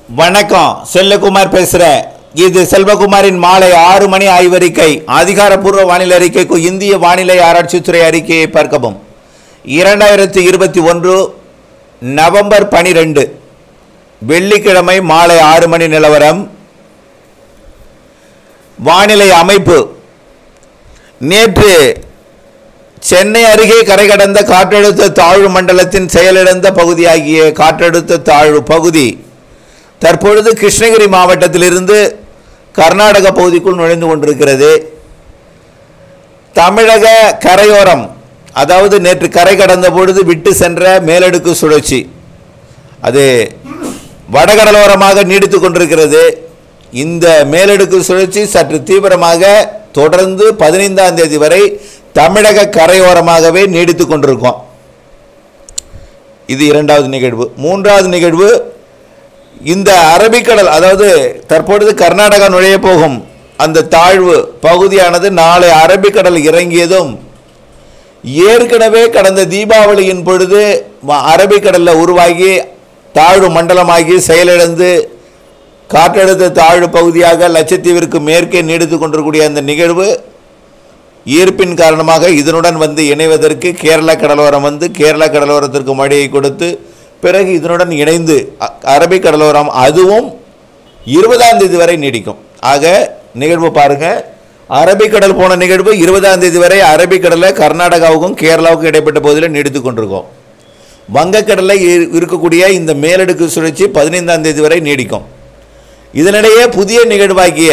வணக்கம் செல்லகுமார் பேசுகிறேன் இது செல்வகுமாரின் மாலை ஆறு மணி ஆய்வறிக்கை அதிகாரப்பூர்வ வானிலை அறிக்கைக்கு இந்திய வானிலை ஆராய்ச்சித்துறை அறிக்கையை பார்க்கவும் இரண்டாயிரத்தி இருபத்தி ஒன்று நவம்பர் பனிரெண்டு வெள்ளிக்கிழமை மாலை ஆறு மணி நிலவரம் வானிலை அமைப்பு நேற்று சென்னை அருகே கரை கடந்த காற்றழுத்த தாழ்வு மண்டலத்தின் செயலிழந்த பகுதியாகிய காற்றழுத்த தாழ்வு பகுதி தற்பொழுது கிருஷ்ணகிரி மாவட்டத்திலிருந்து கர்நாடக பகுதிக்குள் நுழைந்து கொண்டிருக்கிறது தமிழக கரையோரம் அதாவது நேற்று கரை கடந்த பொழுது விட்டு சென்ற மேலடுக்கு சுழற்சி அது வடகடலோரமாக நீடித்து கொண்டிருக்கிறது இந்த மேலடுக்கு சுழற்சி சற்று தீவிரமாக தொடர்ந்து பதினைந்தாம் தேதி வரை தமிழக கரையோரமாகவே நீடித்து கொண்டிருக்கும் இது இரண்டாவது நிகழ்வு மூன்றாவது நிகழ்வு இந்த அரபிக்கடல் அதாவது தற்பொழுது கர்நாடகா நுழைய போகும் அந்த தாழ்வு பகுதியானது நாளை அரபிக்கடல் இறங்கியதும் ஏற்கனவே கடந்த தீபாவளியின் பொழுது ம- அரபிக்கடலில் உருவாகி தாழ்வு மண்டலமாகி செயலிழந்து காற்றழுத்த தாழ்வு பகுதியாக லட்சத்தீவிற்கு மேற்கே நீடித்து கொண்டிருக்கக்கூடிய அந்த நிகழ்வு ஈர்ப்பின் காரணமாக இதனுடன் வந்து இணைவதற்கு கேரள கடலோரம் வந்து கேரள கடலோரத்திற்கு மழையை கொடுத்து பிறகு இதனுடன் இணைந்து அ- அரபிக் கடலோரம் அதுவும் இருபதாம் தேதி வரை நீடிக்கும் ஆக நிகழ்வு பாருங்க அரபிக்கடல் போன நிகழ்வு இருபதாம் தேதி வரை அரபிக்கடலில் கர்நாடகாவுக்கும் கேரளாவுக்கும் இடைப்பட்ட பகுதியில் நீடித்து கொண்டிருக்கும் வங்கக்கடலில் இரு- இருக்கக்கூடிய இந்த மேலடுக்கு சுழற்சி பதினைந்தாம் தேதி வரை நீடிக்கும் இதனிடையே புதிய நிகழ்வாகிய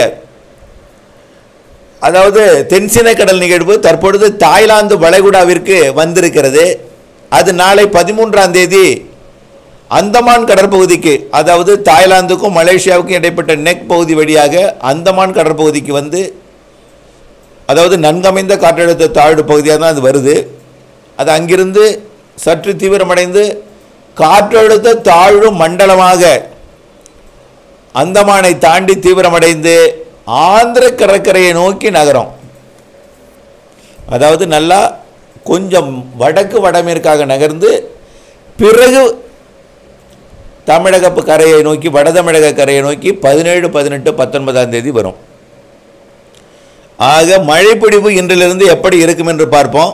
அதாவது தென்சீன கடல் நிகழ்வு தற்பொழுது தாய்லாந்து வளைகுடாவிற்கு வந்திருக்கிறது அது நாளை பதிமூன்றாம் தேதி அந்தமான் கடற்பகுதிக்கு அதாவது தாய்லாந்துக்கும் மலேசியாவுக்கும் இடைப்பட்ட நெக் பகுதி வழியாக அந்தமான் கடற்பகுதிக்கு வந்து அதாவது நன்கமைந்த காற்றழுத்த தாழ்வு பகுதியாக தான் அது வருது அது அங்கிருந்து சற்று தீவிரமடைந்து காற்றழுத்த தாழ்வு மண்டலமாக அந்தமானை தாண்டி தீவிரமடைந்து ஆந்திர கடற்கரையை நோக்கி நகரும் அதாவது நல்லா கொஞ்சம் வடக்கு வடமேற்காக நகர்ந்து பிறகு தமிழக ப- கரையை நோக்கி வட தமிழக கரையை நோக்கி பதினேழு பதினெட்டு பத்தொன்பதாம் தேதி வரும் ஆக மழைப்பிடிப்பு இன்றிலிருந்து எப்படி இருக்கும் என்று பார்ப்போம்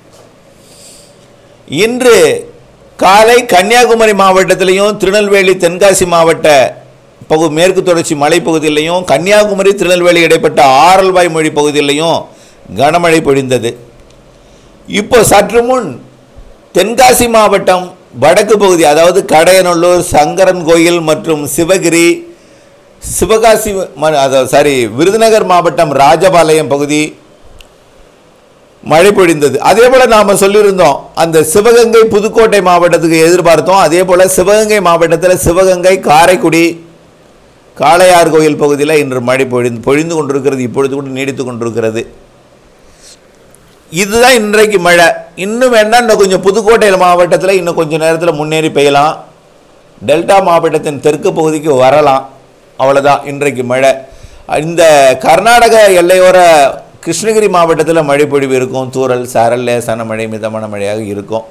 இன்று காலை கன்னியாகுமரி மாவட்டத்திலையும் திருநெல்வேலி தென்காசி மாவட்ட பகு மேற்கு தொடர்ச்சி மலைப்பகுதியிலையும் கன்னியாகுமரி திருநெல்வேலி இடைப்பட்ட ஆரல்வாய் மொழி பகுதியிலையும் கனமழை பொழிந்தது இப்போ சற்று முன் தென்காசி மாவட்டம் வடக்கு பகுதி அதாவது கடையநல்லூர் சங்கரன் கோயில் மற்றும் சிவகிரி சிவகாசி ம- அதாவது சாரி விருதுநகர் மாவட்டம் ராஜபாளையம் பகுதி மழை பொழிந்தது அதே போல நாம சொல்லியிருந்தோம் அந்த சிவகங்கை புதுக்கோட்டை மாவட்டத்துக்கு எதிர்பார்த்தோம் அதே போல சிவகங்கை மாவட்டத்தில் சிவகங்கை காரைக்குடி காளையார் கோயில் பகுதியில் இன்று மழை பொழிந்து பொழிந்து கொண்டிருக்கிறது இப்பொழுது கூட நீடித்து கொண்டிருக்கிறது இதுதான் இன்றைக்கு மழை இன்னும் வேணா இன்னும் கொஞ்சம் புதுக்கோட்டை மாவட்டத்தில் இன்னும் கொஞ்சம் நேரத்தில் முன்னேறி பெய்யலாம் டெல்டா மாவட்டத்தின் தெற்கு பகுதிக்கு வரலாம் அவ்வளோதான் இன்றைக்கு மழை இந்த கர்நாடக எல்லையோர கிருஷ்ணகிரி மாவட்டத்தில் மழை பொழிவு இருக்கும் தூறல் சாரல் லேசான மழை மிதமான மழையாக இருக்கும்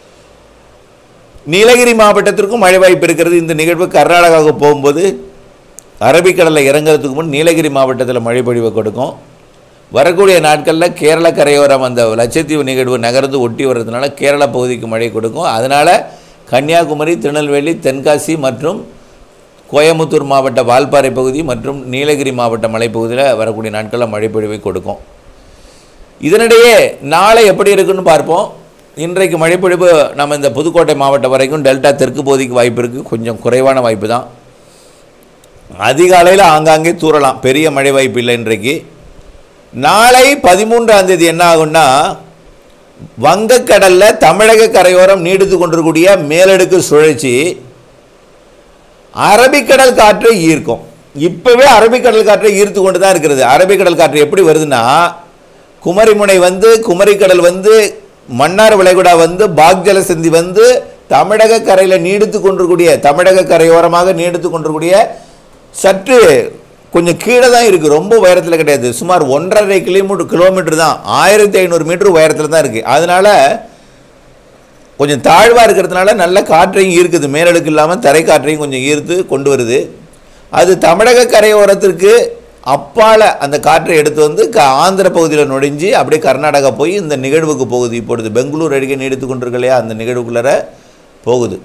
நீலகிரி மாவட்டத்திற்கும் மழை வாய்ப்பு இருக்கிறது இந்த நிகழ்வு கர்நாடகாவுக்கு போகும்போது அரபிக்கடலில் இறங்குறதுக்கு முன் நீலகிரி மாவட்டத்தில் மழை பொழிவை கொடுக்கும் வரக்கூடிய நாட்களில் கேரள கரையோரம் அந்த லட்சத்தீவு நிகழ்வு நகர்ந்து ஒட்டி வர்றதுனால கேரள பகுதிக்கு மழை கொடுக்கும் அதனால் கன்னியாகுமரி திருநெல்வேலி தென்காசி மற்றும் கோயமுத்தூர் மாவட்ட வால்பாறை பகுதி மற்றும் நீலகிரி மாவட்ட மலைப்பகுதியில் வரக்கூடிய நாட்களில் மழை பொழிவை கொடுக்கும் இதனிடையே நாளை எப்படி இருக்குன்னு பார்ப்போம் இன்றைக்கு மழைப்பொழிவு நம்ம இந்த புதுக்கோட்டை மாவட்டம் வரைக்கும் டெல்டா தெற்கு பகுதிக்கு வாய்ப்பு இருக்குது கொஞ்சம் குறைவான வாய்ப்பு தான் அதிகாலையில் ஆங்காங்கே தூறலாம் பெரிய மழை வாய்ப்பு இல்லை இன்றைக்கு நாளை பதிமூன்றாம் தேதி என்ன ஆகும்னா வங்கக்கடல்ல தமிழக கரையோரம் நீடித்து கொண்டிருக்கக்கூடிய மேலடுக்கு சுழற்சி அரபிக்கடல் காற்றை ஈர்க்கும் இப்பவே அரபிக்கடல் காற்றை ஈர்த்து கொண்டு தான் இருக்கிறது அரபிக்கடல் காற்று எப்படி வருதுன்னா குமரிமுனை வந்து குமரிக்கடல் வந்து மன்னார் விளைகுடா வந்து பாக்ஜல சந்தி வந்து தமிழக கரையில் நீடித்து கொண்டிருக்கூடிய தமிழக கரையோரமாக நீடித்து கொண்டிருக்கூடிய சற்று கொஞ்சம் கீழே தான் இருக்குது ரொம்ப உயரத்தில் கிடையாது சுமார் ஒன்றரை கிலோமீட்டர் கிலோமீட்டர் தான் ஆயிரத்தி ஐநூறு மீட்டர் உயரத்தில் தான் இருக்குது அதனால் கொஞ்சம் தாழ்வாக இருக்கிறதுனால நல்ல காற்றையும் ஈர்க்குது மேலடுக்கு இல்லாமல் தரை காற்றையும் கொஞ்சம் ஈர்த்து கொண்டு வருது அது தமிழக கரையோரத்திற்கு அப்பால அந்த காற்றை எடுத்து வந்து க ஆந்திர பகுதியில் நுழைஞ்சு அப்படியே கர்நாடகா போய் இந்த நிகழ்வுக்கு போகுது இப்பொழுது பெங்களூர் அருகே நீடித்து கொண்டிருக்கு இல்லையா அந்த நிகழ்வுக்குள்ளார போகுது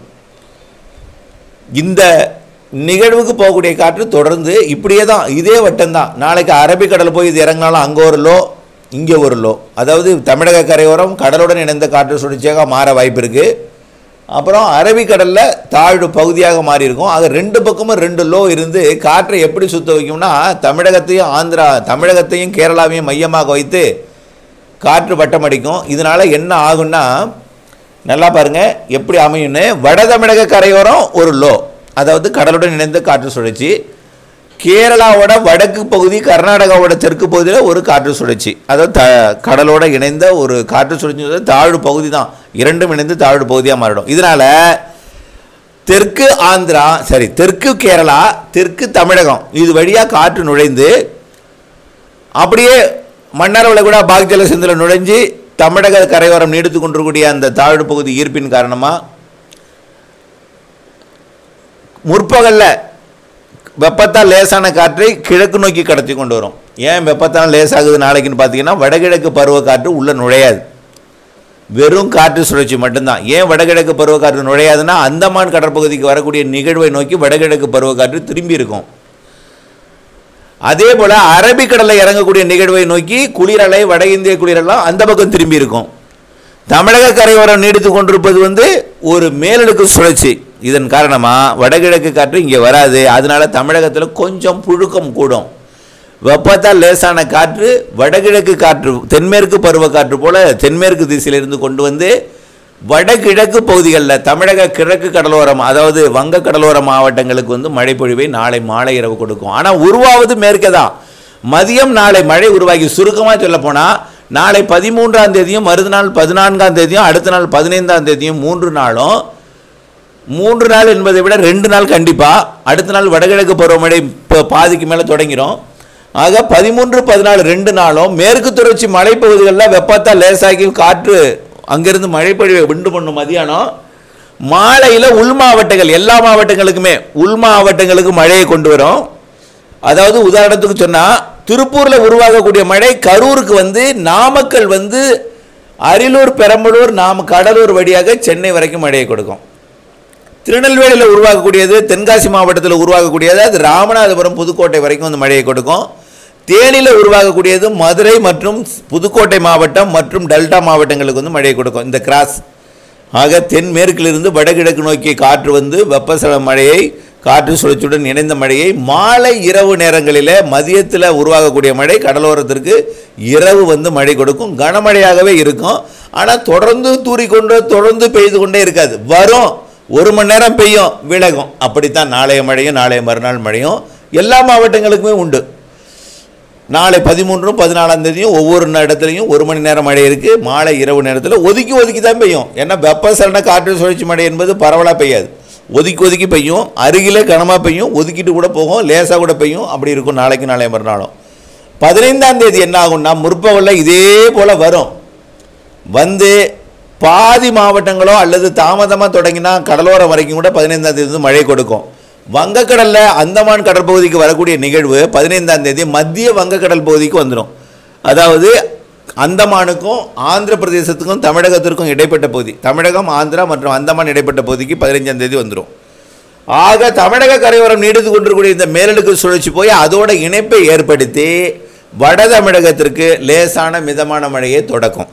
இந்த நிகழ்வுக்கு போகக்கூடிய காற்று தொடர்ந்து இப்படியே தான் இதே வட்டம் தான் நாளைக்கு அரபிக்கடல் போய் இது இறங்கினாலும் அங்கே ஒரு லோ இங்கே ஒரு லோ அதாவது தமிழக கரையோரம் கடலுடன் இணைந்த காற்று சுழற்சியாக மாற வாய்ப்பு இருக்குது அப்புறம் அரபிக்கடலில் தாழ்வு பகுதியாக மாறி இருக்கும் ஆக ரெண்டு பக்கமும் ரெண்டு லோ இருந்து காற்றை எப்படி சுத்த வைக்கும்னா தமிழகத்தையும் ஆந்திரா தமிழகத்தையும் கேரளாவையும் மையமாக வைத்து காற்று வட்டம் அடிக்கும் இதனால் என்ன ஆகும்னா நல்லா பாருங்க எப்படி அமையும்னு வட தமிழக கரையோரம் ஒரு லோ அதாவது கடலுடன் இணைந்த காற்று சுழற்சி கேரளாவோட வடக்கு பகுதி கர்நாடகாவோட தெற்கு பகுதியில் ஒரு காற்று சுழற்சி அதாவது த கடலோட இணைந்த ஒரு காற்று சுழற்சி வந்து தாழ்வு பகுதி தான் இரண்டும் இணைந்து தாழ்வு பகுதியாக மாறிடும் இதனால் தெற்கு ஆந்திரா சரி தெற்கு கேரளா தெற்கு தமிழகம் இது வழியாக காற்று நுழைந்து அப்படியே மன்னார் கூட பாக்ஜல சிந்தில் நுழைஞ்சு தமிழக கரையோரம் நீடித்து கொண்டிருக்கக்கூடிய அந்த தாழ்வு பகுதி ஈர்ப்பின் காரணமாக முற்பகலில் வெப்பத்தால் லேசான காற்றை கிழக்கு நோக்கி கடத்தி கொண்டு வரும் ஏன் வெப்பத்தால் லேசாகுது நாளைக்குன்னு பார்த்தீங்கன்னா வடகிழக்கு பருவக்காற்று உள்ளே நுழையாது வெறும் காற்று சுழற்சி மட்டும்தான் ஏன் வடகிழக்கு பருவக்காற்று நுழையாதுன்னா அந்தமான் கடற்பகுதிக்கு வரக்கூடிய நிகழ்வை நோக்கி வடகிழக்கு பருவக்காற்று திரும்பி இருக்கும் அதே போல் அரபிக்கடலில் இறங்கக்கூடிய நிகழ்வை நோக்கி குளிரலை வட இந்திய குளிரெல்லாம் அந்த பக்கம் திரும்பி இருக்கும் தமிழக கரையோரம் நீடித்து கொண்டிருப்பது வந்து ஒரு மேலடுக்கு சுழற்சி இதன் காரணமாக வடகிழக்கு காற்று இங்கே வராது அதனால தமிழகத்தில் கொஞ்சம் புழுக்கம் கூடும் வெப்பத்தால் லேசான காற்று வடகிழக்கு காற்று தென்மேற்கு பருவக்காற்று போல தென்மேற்கு திசையிலிருந்து கொண்டு வந்து வடகிழக்கு பகுதிகளில் தமிழக கிழக்கு கடலோரம் அதாவது வங்க கடலோர மாவட்டங்களுக்கு வந்து மழை பொழிவை நாளை மாலை இரவு கொடுக்கும் ஆனால் உருவாவது மேற்கே தான் மதியம் நாளை மழை உருவாகி சுருக்கமாக சொல்ல போனால் நாளை பதிமூன்றாம் தேதியும் மறுநாள் பதினான்காம் தேதியும் அடுத்த நாள் பதினைந்தாம் தேதியும் மூன்று நாளும் மூன்று நாள் என்பதை விட ரெண்டு நாள் கண்டிப்பாக அடுத்த நாள் வடகிழக்கு பருவமழை இப்போ பாதிக்கு மேலே தொடங்கிடும் ஆக பதிமூன்று பதினாலு ரெண்டு நாளும் மேற்கு தொடர்ச்சி மலைப்பகுதிகளில் வெப்பத்தால் லேசாகி காற்று அங்கிருந்து மழைப்பொழிவை உண்டு பண்ணும் மதியானம் மாலையில் உள் மாவட்டங்கள் எல்லா மாவட்டங்களுக்குமே உள் மாவட்டங்களுக்கு மழையை கொண்டு வரும் அதாவது உதாரணத்துக்கு சொன்னால் திருப்பூரில் உருவாகக்கூடிய மழை கரூருக்கு வந்து நாமக்கல் வந்து அரியலூர் பெரம்பலூர் நாம கடலூர் வழியாக சென்னை வரைக்கும் மழையை கொடுக்கும் திருநெல்வேலியில் உருவாகக்கூடியது தென்காசி மாவட்டத்தில் உருவாகக்கூடியது அது ராமநாதபுரம் புதுக்கோட்டை வரைக்கும் வந்து மழையை கொடுக்கும் தேனியில் உருவாகக்கூடியது மதுரை மற்றும் புதுக்கோட்டை மாவட்டம் மற்றும் டெல்டா மாவட்டங்களுக்கு வந்து மழையை கொடுக்கும் இந்த கிராஸ் ஆக தென்மேற்கிலிருந்து வடகிழக்கு நோக்கி காற்று வந்து வெப்பசல மழையை காற்று சுழற்சியுடன் இணைந்த மழையை மாலை இரவு நேரங்களில் மதியத்தில் உருவாகக்கூடிய மழை கடலோரத்திற்கு இரவு வந்து மழை கொடுக்கும் கனமழையாகவே இருக்கும் ஆனால் தொடர்ந்து தூறிக்கொண்டு தொடர்ந்து பெய்து கொண்டே இருக்காது வரும் ஒரு மணி நேரம் பெய்யும் விலகும் அப்படித்தான் நாளைய மழையும் நாளைய மறுநாள் மழையும் எல்லா மாவட்டங்களுக்குமே உண்டு நாளை பதிமூன்றும் பதினாலாம் தேதியும் ஒவ்வொரு இடத்துலையும் ஒரு மணி நேரம் மழை இருக்குது மாலை இரவு நேரத்தில் ஒதுக்கி ஒதுக்கி தான் பெய்யும் ஏன்னா வெப்பசலன காற்று சுழற்சி மழை என்பது பரவலாக பெய்யாது ஒதுக்கி ஒதுக்கி பெய்யும் அருகிலே கனமாக பெய்யும் ஒதுக்கிட்டு கூட போகும் லேசாக கூட பெய்யும் அப்படி இருக்கும் நாளைக்கு நாளைய மறுநாளும் பதினைந்தாம் தேதி என்ன ஆகும்னா முற்பகலில் இதே போல் வரும் வந்து பாதி மாவட்டங்களோ அல்லது தாமதமாக தொடங்கினா கடலோரம் வரைக்கும் கூட பதினைந்தாம் தேதி வந்து மழை கொடுக்கும் வங்கக்கடலில் அந்தமான் கடற்பகுதிக்கு வரக்கூடிய நிகழ்வு பதினைந்தாம் தேதி மத்திய வங்கக்கடல் பகுதிக்கு வந்துடும் அதாவது அந்தமானுக்கும் ஆந்திர பிரதேசத்துக்கும் தமிழகத்திற்கும் இடைப்பட்ட பகுதி தமிழகம் ஆந்திரா மற்றும் அந்தமான் இடைப்பட்ட பகுதிக்கு பதினைஞ்சாம் தேதி வந்துடும் ஆக தமிழக கரையோரம் நீடித்து கொண்டிருக்கக்கூடிய இந்த மேலடுக்கு சுழற்சி போய் அதோட இணைப்பை ஏற்படுத்தி வட தமிழகத்திற்கு லேசான மிதமான மழையை தொடக்கும்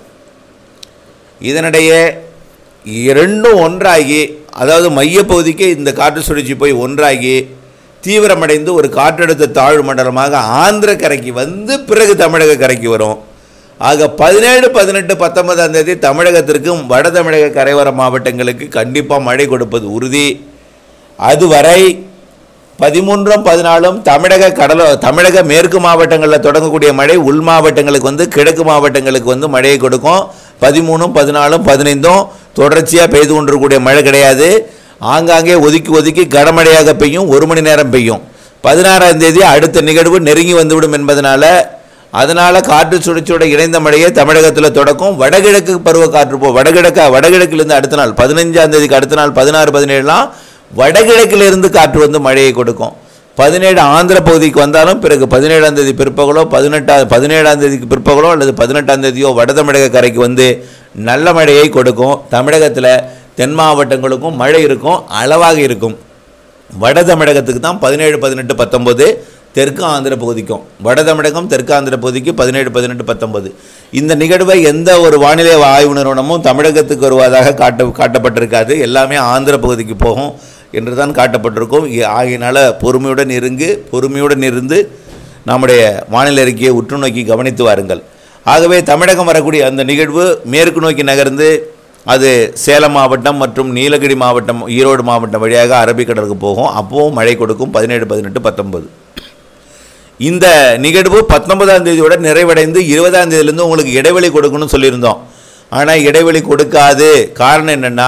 இதனிடையே இரண்டும் ஒன்றாகி அதாவது மையப்பகுதிக்கு இந்த காற்று சுழற்சி போய் ஒன்றாகி தீவிரமடைந்து ஒரு காற்றழுத்த தாழ்வு மண்டலமாக ஆந்திர கரைக்கு வந்து பிறகு தமிழக கரைக்கு வரும் ஆக பதினேழு பதினெட்டு பத்தொன்பதாம் தேதி தமிழகத்திற்கும் வட தமிழக கரையோர மாவட்டங்களுக்கு கண்டிப்பாக மழை கொடுப்பது உறுதி அதுவரை பதிமூன்றும் பதினாலும் தமிழக கடலோ தமிழக மேற்கு மாவட்டங்களில் தொடங்கக்கூடிய மழை உள் மாவட்டங்களுக்கு வந்து கிழக்கு மாவட்டங்களுக்கு வந்து மழையை கொடுக்கும் பதிமூணும் பதினாலும் பதினைந்தும் தொடர்ச்சியாக பெய்து கொண்டிருக்கக்கூடிய மழை கிடையாது ஆங்காங்கே ஒதுக்கி ஒதுக்கி கனமழையாக பெய்யும் ஒரு மணி நேரம் பெய்யும் பதினாறாம் தேதி அடுத்த நிகழ்வு நெருங்கி வந்துவிடும் என்பதனால அதனால் காற்று சுழற்சியோட இணைந்த மழையை தமிழகத்தில் தொடக்கும் வடகிழக்கு பருவ காற்று போ வடகிழக்க வடகிழக்கிலிருந்து அடுத்த நாள் பதினஞ்சாம் தேதிக்கு அடுத்த நாள் பதினாறு பதினேழுலாம் வடகிழக்கிலிருந்து காற்று வந்து மழையை கொடுக்கும் பதினேழு ஆந்திர பகுதிக்கு வந்தாலும் பிறகு பதினேழாம் தேதி பிற்பகலோ பதினெட்டாம் பதினேழாம் தேதிக்கு பிற்பகலோ அல்லது பதினெட்டாம் தேதியோ வட தமிழக கரைக்கு வந்து நல்ல மழையை கொடுக்கும் தமிழகத்தில் தென் மாவட்டங்களுக்கும் மழை இருக்கும் அளவாக இருக்கும் வட தமிழகத்துக்கு தான் பதினேழு பதினெட்டு பத்தொம்போது தெற்கு ஆந்திர பகுதிக்கும் வட தமிழகம் தெற்கு ஆந்திர பகுதிக்கு பதினேழு பதினெட்டு பத்தொன்பது இந்த நிகழ்வை எந்த ஒரு வானிலை ஆய்வு நிறுவனமும் தமிழகத்துக்கு வருவதாக காட்ட காட்டப்பட்டிருக்காது எல்லாமே ஆந்திர பகுதிக்கு போகும் என்று தான் காட்டப்பட்டிருக்கும் இ- ஆகையினால பொறுமையுடன் இருங்கு பொறுமையுடன் இருந்து நம்முடைய வானிலை அறிக்கையை உற்று நோக்கி கவனித்து வாருங்கள் ஆகவே தமிழகம் வரக்கூடிய அந்த நிகழ்வு மேற்கு நோக்கி நகர்ந்து அது சேலம் மாவட்டம் மற்றும் நீலகிரி மாவட்டம் ஈரோடு மாவட்டம் வழியாக அரபிக்கடலுக்கு போகும் அப்போவும் மழை கொடுக்கும் பதினேழு பதினெட்டு பத்தொன்பது இந்த நிகழ்வு பத்தொன்பதாம் தேதியோட நிறைவடைந்து இருபதாம் தேதியிலேருந்து உங்களுக்கு இடைவெளி கொடுக்கணும்னு சொல்லியிருந்தோம் ஆனால் இடைவெளி கொடுக்காது காரணம் என்னென்னா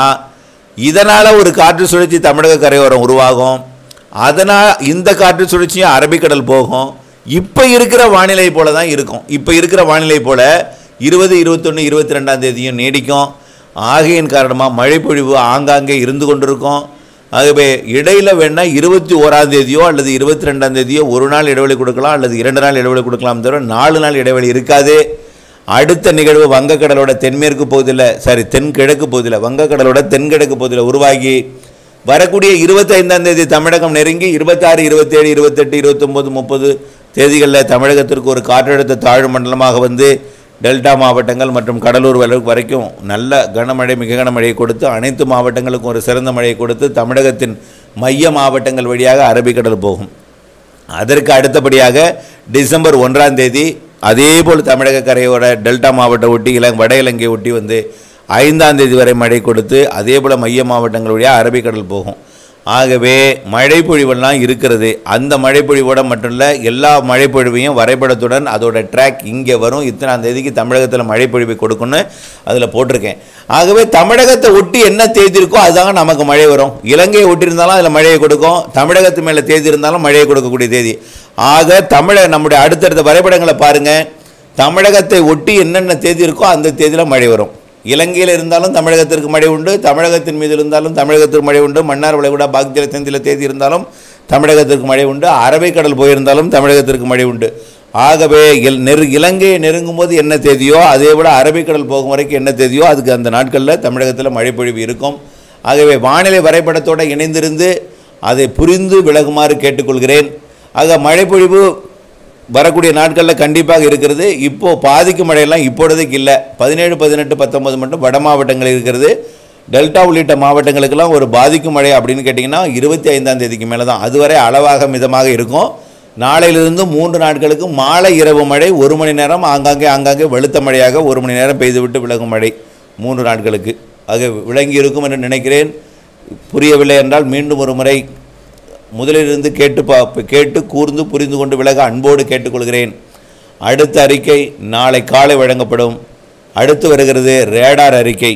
இதனால் ஒரு காற்று சுழற்சி தமிழக கரையோரம் உருவாகும் அதனால் இந்த காற்று சுழற்சியும் அரபிக்கடல் போகும் இப்போ இருக்கிற வானிலை போல தான் இருக்கும் இப்போ இருக்கிற வானிலை போல இருபது இருபத்தொன்று இருபத்தி ரெண்டாம் தேதியும் நீடிக்கும் ஆகையின் காரணமாக மழைப்பொழிவு ஆங்காங்கே இருந்து கொண்டிருக்கும் ஆகவே இடையில வேணா இருபத்தி ஓராம் தேதியோ அல்லது இருபத்தி ரெண்டாம் தேதியோ ஒரு நாள் இடைவெளி கொடுக்கலாம் அல்லது இரண்டு நாள் இடைவெளி கொடுக்கலாம் தவிர நாலு நாள் இடைவெளி இருக்காது அடுத்த நிகழ்வு வங்கக்கடலோட தென்மேற்கு பகுதியில் சாரி தென்கிழக்கு பகுதியில் வங்கக்கடலோட தென்கிழக்கு பகுதியில் உருவாகி வரக்கூடிய இருபத்தைந்தாம் தேதி தமிழகம் நெருங்கி இருபத்தாறு இருபத்தேழு இருபத்தெட்டு இருபத்தொம்போது முப்பது தேதிகளில் தமிழகத்திற்கு ஒரு காற்றழுத்த தாழ்வு மண்டலமாக வந்து டெல்டா மாவட்டங்கள் மற்றும் கடலூர் வரை- வரைக்கும் நல்ல கனமழை மிக கனமழையை கொடுத்து அனைத்து மாவட்டங்களுக்கும் ஒரு சிறந்த மழையை கொடுத்து தமிழகத்தின் மைய மாவட்டங்கள் வழியாக அரபிக்கடல் போகும் அதற்கு அடுத்தபடியாக டிசம்பர் ஒன்றாம் தேதி அதேபோல் தமிழக கரையோர டெல்டா மாவட்டம் ஒட்டி இல வட இலங்கை ஒட்டி வந்து ஐந்தாம் தேதி வரை மழை கொடுத்து அதேபோல் மைய மாவட்டங்கள் வழியாக அரபிக்கடல் போகும் ஆகவே மழைப்பொழிவெல்லாம் இருக்கிறது அந்த மழைப்பொழிவோட மட்டும் இல்லை எல்லா மழைப்பொழிவையும் வரைபடத்துடன் அதோட ட்ராக் இங்கே வரும் இத்தனாம் தேதிக்கு தமிழகத்தில் மழைப்பொழிவை கொடுக்குன்னு அதில் போட்டிருக்கேன் ஆகவே தமிழகத்தை ஒட்டி என்ன தேதி இருக்கோ அதுதாங்க நமக்கு மழை வரும் இலங்கையை ஒட்டி இருந்தாலும் அதில் மழையை கொடுக்கும் தமிழகத்து மேலே தேதி இருந்தாலும் மழையை கொடுக்கக்கூடிய தேதி ஆக தமிழ நம்முடைய அடுத்தடுத்த வரைபடங்களை பாருங்கள் தமிழகத்தை ஒட்டி என்னென்ன தேதி இருக்கோ அந்த தேதியில் மழை வரும் இலங்கையில் இருந்தாலும் தமிழகத்திற்கு மழை உண்டு தமிழகத்தின் மீது இருந்தாலும் தமிழகத்திற்கு மழை உண்டு மன்னார் வளைகுடா பாக்திர தெந்தில தேதி இருந்தாலும் தமிழகத்திற்கு மழை உண்டு அரபிக்கடல் போயிருந்தாலும் தமிழகத்திற்கு மழை உண்டு ஆகவே இல் நெரு இலங்கையை நெருங்கும் போது என்ன தேதியோ அதே விட அரபிக்கடல் போகும் வரைக்கும் என்ன தேதியோ அதுக்கு அந்த நாட்களில் தமிழகத்தில் மழைப்பொழிவு இருக்கும் ஆகவே வானிலை வரைபடத்தோடு இணைந்திருந்து அதை புரிந்து விலகுமாறு கேட்டுக்கொள்கிறேன் ஆக மழைப்பொழிவு வரக்கூடிய நாட்களில் கண்டிப்பாக இருக்கிறது இப்போது பாதிக்கும் மழையெல்லாம் இப்பொழுதைக்கு இல்லை பதினேழு பதினெட்டு பத்தொன்பது மட்டும் வட மாவட்டங்கள் இருக்கிறது டெல்டா உள்ளிட்ட மாவட்டங்களுக்கெல்லாம் ஒரு பாதிக்கும் மழை அப்படின்னு கேட்டிங்கன்னா இருபத்தி ஐந்தாம் தேதிக்கு மேலே தான் அதுவரை அளவாக மிதமாக இருக்கும் நாளையிலிருந்து மூன்று நாட்களுக்கு மாலை இரவு மழை ஒரு மணி நேரம் ஆங்காங்கே ஆங்காங்கே வெளுத்த மழையாக ஒரு மணி நேரம் பெய்துவிட்டு விலகும் மழை மூன்று நாட்களுக்கு ஆக விளங்கி இருக்கும் என்று நினைக்கிறேன் புரியவில்லை என்றால் மீண்டும் ஒரு முறை முதலிலிருந்து கேட்டு பா கேட்டு கூர்ந்து புரிந்து கொண்டு விலக அன்போடு கேட்டுக்கொள்கிறேன் அடுத்த அறிக்கை நாளை காலை வழங்கப்படும் அடுத்து வருகிறது ரேடார் அறிக்கை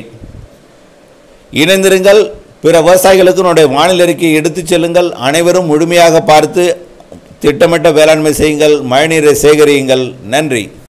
இணைந்திருங்கள் பிற விவசாயிகளுக்கு என்னுடைய வானிலை அறிக்கையை எடுத்துச் செல்லுங்கள் அனைவரும் முழுமையாக பார்த்து திட்டமிட்ட வேளாண்மை செய்யுங்கள் மழைநீரை சேகரியுங்கள் நன்றி